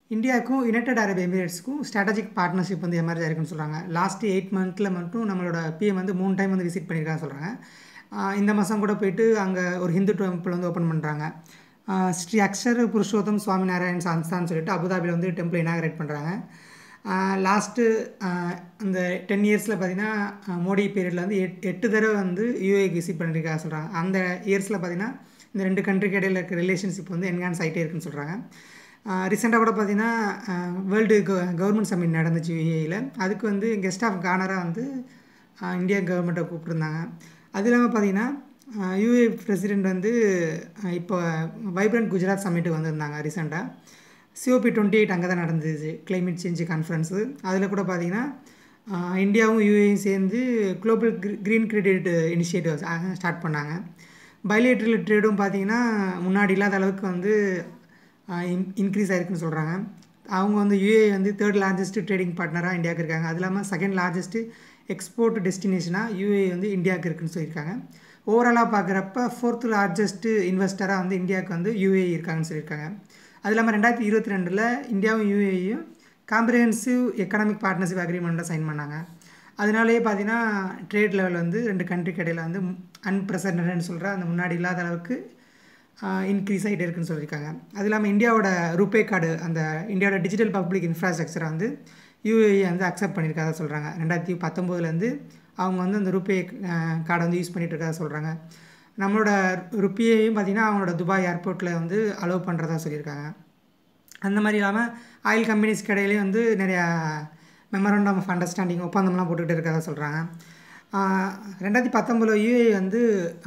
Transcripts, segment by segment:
இந்தியாவுக்கும் united Arab எமிரேட்ஸ்க்கும் strategic partnership வந்து எமர்ஜ் ஆயிருக்குன்னு சொல்கிறாங்க லாஸ்ட் எயிட் மந்த்தில் மட்டும் நம்மளோட பிஎம் வந்து மூணு டைம் வந்து விசிட் பண்ணியிருக்காங்க சொல்கிறாங்க இந்த மாதம் கூட போயிட்டு அங்கே ஒரு ஹிந்து டெம்பிள் வந்து ஓப்பன் பண்ணுறாங்க ஸ்ரீ அக்ஷர் புருஷோத்தம் சுவாமி நாராயண் சன்ஸ்தான் சொல்லிட்டு அபுதாபியில் வந்து டெம்பிள் இனாகரேட் பண்ணுறாங்க லாஸ்ட்டு அந்த டென் இயர்ஸில் பார்த்திங்கன்னா மோடி பீரியடில் வந்து எட் எட்டு தடவை வந்து யூஏக்கு விசிட் பண்ணியிருக்கா சொல்கிறாங்க அந்த இயர்ஸில் பார்த்திங்கன்னா இந்த ரெண்டு கண்ட்ரிக்கு இடையில் இருக்க ரிலேஷன்ஷிப் வந்து என்ஹான்ஸ் ஆகிட்டே இருக்குன்னு சொல்கிறாங்க ரீசெண்டாக கூட பார்த்திங்கன்னா வேர்ல்டு கவர்மெண்ட் சம்மிட் நடந்துச்சு யூஏயில் அதுக்கு வந்து கெஸ்ட் ஆஃப் கானராக வந்து இந்தியா கவர்மெண்ட்டை கூப்பிட்டுருந்தாங்க அது இல்லாமல் பார்த்திங்கன்னா யூஏ பிரசிடெண்ட் வந்து இப்போ வைப்ரண்ட் குஜராத் சம்மிட்டுக்கு வந்திருந்தாங்க ரீசெண்டாக சிஓபி டுவெண்ட்டி எயிட் அங்கே தான் நடந்துச்சு கிளைமேட் சேஞ்ச் கான்ஃபரன்ஸு அதில் கூட பார்த்திங்கன்னா இந்தியாவும் யூஏயும் சேர்ந்து global green credit initiatives start பண்ணாங்க பைலேட்ரல் ட்ரேடும் பார்த்திங்கன்னா முன்னாடி இல்லாத அளவுக்கு வந்து இன் இன்க்ரீஸ் ஆயிருக்குன்னு சொல்கிறாங்க அவங்க வந்து யூஏ வந்து தேர்ட் லார்ஜஸ்ட் ட்ரேடிங் பார்ட்னராக இந்தியாவுக்கு இருக்காங்க அது இல்லாமல் செகண்ட் லார்ஜஸ்ட்டு எக்ஸ்போர்ட் டெஸ்டினேஷனாக யூஏ வந்து இந்தியாவுக்கு இருக்குன்னு சொல்லியிருக்காங்க ஓவராலாக பார்க்குறப்ப ஃபோர்த் லார்ஜஸ்ட்டு இன்வெஸ்டராக வந்து இந்தியாவுக்கு வந்து யூஏ இருக்காங்கன்னு சொல்லியிருக்காங்க அது இல்லாமல் ரெண்டாயிரத்தி இருபத்தி ரெண்டில் இந்தியாவும் யூஏயும் காம்ப்ரிஹென்சிவ் எக்கனாமிக் பார்ட்னர்ஷிப் அக்ரிமெண்ட்டை சைன் பண்ணாங்க அதனாலேயே பார்த்தீங்கன்னா ட்ரேட் லெவல் வந்து ரெண்டு கண்ட்ரிக்கு இடையில் வந்து அன்பிரசன்டட்னு சொல்கிற அந்த முன்னாடி இல்லாத அளவுக்கு இன்க்ரீஸ் ஆகிட்டே இருக்குன்னு சொல்லியிருக்காங்க அது இல்லாமல் இந்தியாவோட ரூபே கார்டு அந்த இந்தியாவோட டிஜிட்டல் பப்ளிக் இன்ஃப்ராஸ்ட்ரக்சரை வந்து யூஏஇ வந்து அக்செப்ட் பண்ணியிருக்காத சொல்கிறாங்க ரெண்டாயிரத்தி பத்தொம்போதுலேருந்து அவங்க வந்து அந்த ரூபே கார்டை வந்து யூஸ் பண்ணிகிட்டு இருக்கதா சொல்கிறாங்க நம்மளோட ருப்பியையும் பார்த்திங்கன்னா அவங்களோட துபாய் ஏர்போர்ட்டில் வந்து அலோவ் பண்ணுறதா சொல்லியிருக்காங்க அந்த மாதிரி இல்லாமல் ஆயில் கம்பெனிஸ்க்கு இடையிலே வந்து நிறையா மெமரண்டம் ஆஃப் அண்டர்ஸ்டாண்டிங் ஒப்பந்தம்லாம் போட்டுக்கிட்டு இருக்கதா சொல்கிறாங்க ரெண்டாயிரத்தி பத்தொம்பதில் யூஏ வந்து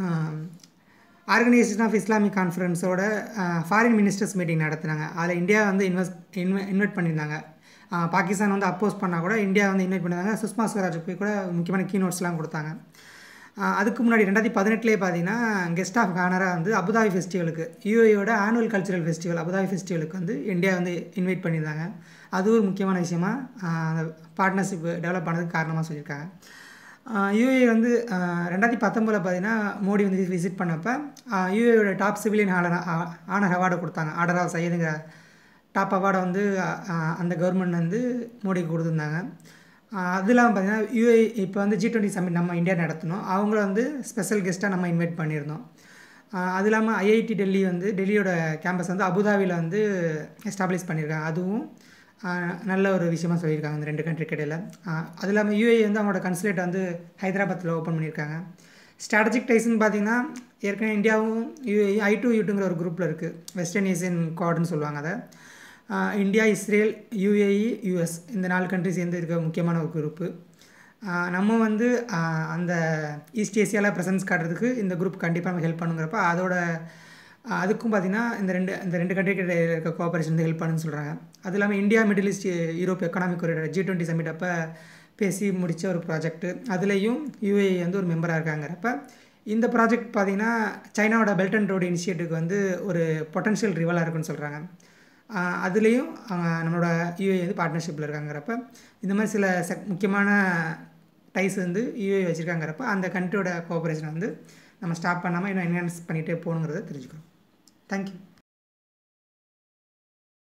ஆர்கனைசேஷன் ஆஃப் இஸ்லாமிக் கான்ஃபரன்ஸோட ஃபாரின் மினிஸ்டர்ஸ் மீட்டிங் நடத்துனாங்க அதில் இந்தியா வந்து இன்வெஸ்ட் இன்வெ இன்வைட் பண்ணியிருந்தாங்க பாகிஸ்தான் வந்து அப்போஸ் பண்ணால் கூட இந்தியா வந்து இன்வைட் பண்ணியிருந்தாங்க சுஷ்மா ஸ்வராஜ் போய் கூட முக்கியமான கீநோட்ஸ்லாம் கொடுத்தாங்க அதுக்கு முன்னாடி ரெண்டாயிரத்தி பதினெட்டுலேயே பார்த்தீங்கன்னா கெஸ்ட் ஆஃப் ஹானராக வந்து அபுதாபி ஃபெஸ்டிவலுக்கு யூஏயோட ஆனுவல் கல்ச்சுரல் ஃபெஸ்டிவல் அபுதாபி ஃபெஸ்டிவலுக்கு வந்து இந்தியா வந்து இன்வைட் பண்ணியிருந்தாங்க அது ஒரு முக்கியமான விஷயமா அந்த பார்ட்னர்ஷிப் டெவலப் ஆனதுக்கு காரணமாக சொல்லியிருக்காங்க யூஏ வந்து ரெண்டாயிரத்தி பத்தொம்பதில் பார்த்தீங்கன்னா மோடி வந்து விசிட் பண்ணப்போ யூஏயோட top civilian honour honour award கொடுத்தாங்க ஆர்டர் ஆஃப் சையதுங்கிற டாப் அவார்டை வந்து அந்த கவர்மெண்ட் வந்து மோடிக்கு கொடுத்துருந்தாங்க அது இல்லாமல் பார்த்தீங்கன்னா யூஏ இப்போ வந்து ஜி டுவெண்ட்டி சம்மிட் நம்ம இந்தியா நடத்தணும் அவங்கள வந்து ஸ்பெஷல் கெஸ்ட்டாக நம்ம இன்வைட் பண்ணியிருந்தோம் அது இல்லாமல் ஐஐடி டெல்லி வந்து டெல்லியோட கேம்பஸ் வந்து அபுதாபியில் வந்து எஸ்டாப்ளிஷ் பண்ணியிருக்காங்க அதுவும் நல்ல ஒரு விஷயமா சொல்லியிருக்காங்க இந்த ரெண்டு கண்ட்ரிக்கு இடையில் அது இல்லாமல் யூஏ வந்து அவங்களோட கன்சுலேட் வந்து ஹைதராபாத்தில் ஓப்பன் பண்ணியிருக்காங்க ஸ்ட்ராட்டஜிக் டைஸ்ன்னு பார்த்தீங்கன்னா ஏற்கனவே இந்தியாவும் யூஏ ஐ டூ யூட்டுங்கிற ஒரு குரூப்பில் இருக்குது வெஸ்டர்ன் ஏசியன் கார்டுன்னு சொல்லுவாங்க அதை இந்தியா இஸ்ரேல் யூஏஇ யூஎஸ் இந்த நாலு கண்ட்ரி சேர்ந்து இருக்க முக்கியமான ஒரு குரூப்பு நம்ம வந்து அந்த ஈஸ்ட் ஏசியாவில் ப்ரெசன்ஸ் காட்டுறதுக்கு இந்த குரூப் கண்டிப்பாக நம்ம ஹெல்ப் பண்ணுங்கிறப்ப அதோட அதுக்கும் பார்த்திங்கன்னா இந்த ரெண்டு இந்த ரெண்டு கண்ட்ரிக்கு இருக்க கோஆபரேஷன் வந்து ஹெல்ப் பண்ணுன்னு சொல்கிறாங்க அது இல்லாமல் India middle east Europe economic ஒரு ஜி டுவெண்ட்டி சமிட் அப்போ பேசி முடித்த ஒரு ப்ராஜெக்ட்டு அதுலேயும் யூஏஇ வந்து ஒரு மெம்பராக இருக்காங்கிறப்ப இந்த ப்ராஜெக்ட் பார்த்திங்கன்னா சைனாவோட பெல்ட் அண்ட் ரோடு இனிஷியேட்டிவ்க்கு வந்து ஒரு பொட்டன்ஷியல் ரிவலாக இருக்குன்னு சொல்கிறாங்க அதுலேயும் நம்மளோட யூஏ வந்து பார்ட்னர்ஷிப்பில் இருக்காங்கிறப்ப இந்த மாதிரி சில செக் முக்கியமான டைஸ் வந்து யூஏ வச்சுருக்காங்கிறப்ப அந்த கண்ட்ரியோட கோஆப்ரேஷனை வந்து நம்ம ஸ்டாப் பண்ணாமல் இன்னும் என்ஹான்ஸ் பண்ணிகிட்டே போகணுங்கிறத தெரிஞ்சுக்கிறோம் தேங்க்யூ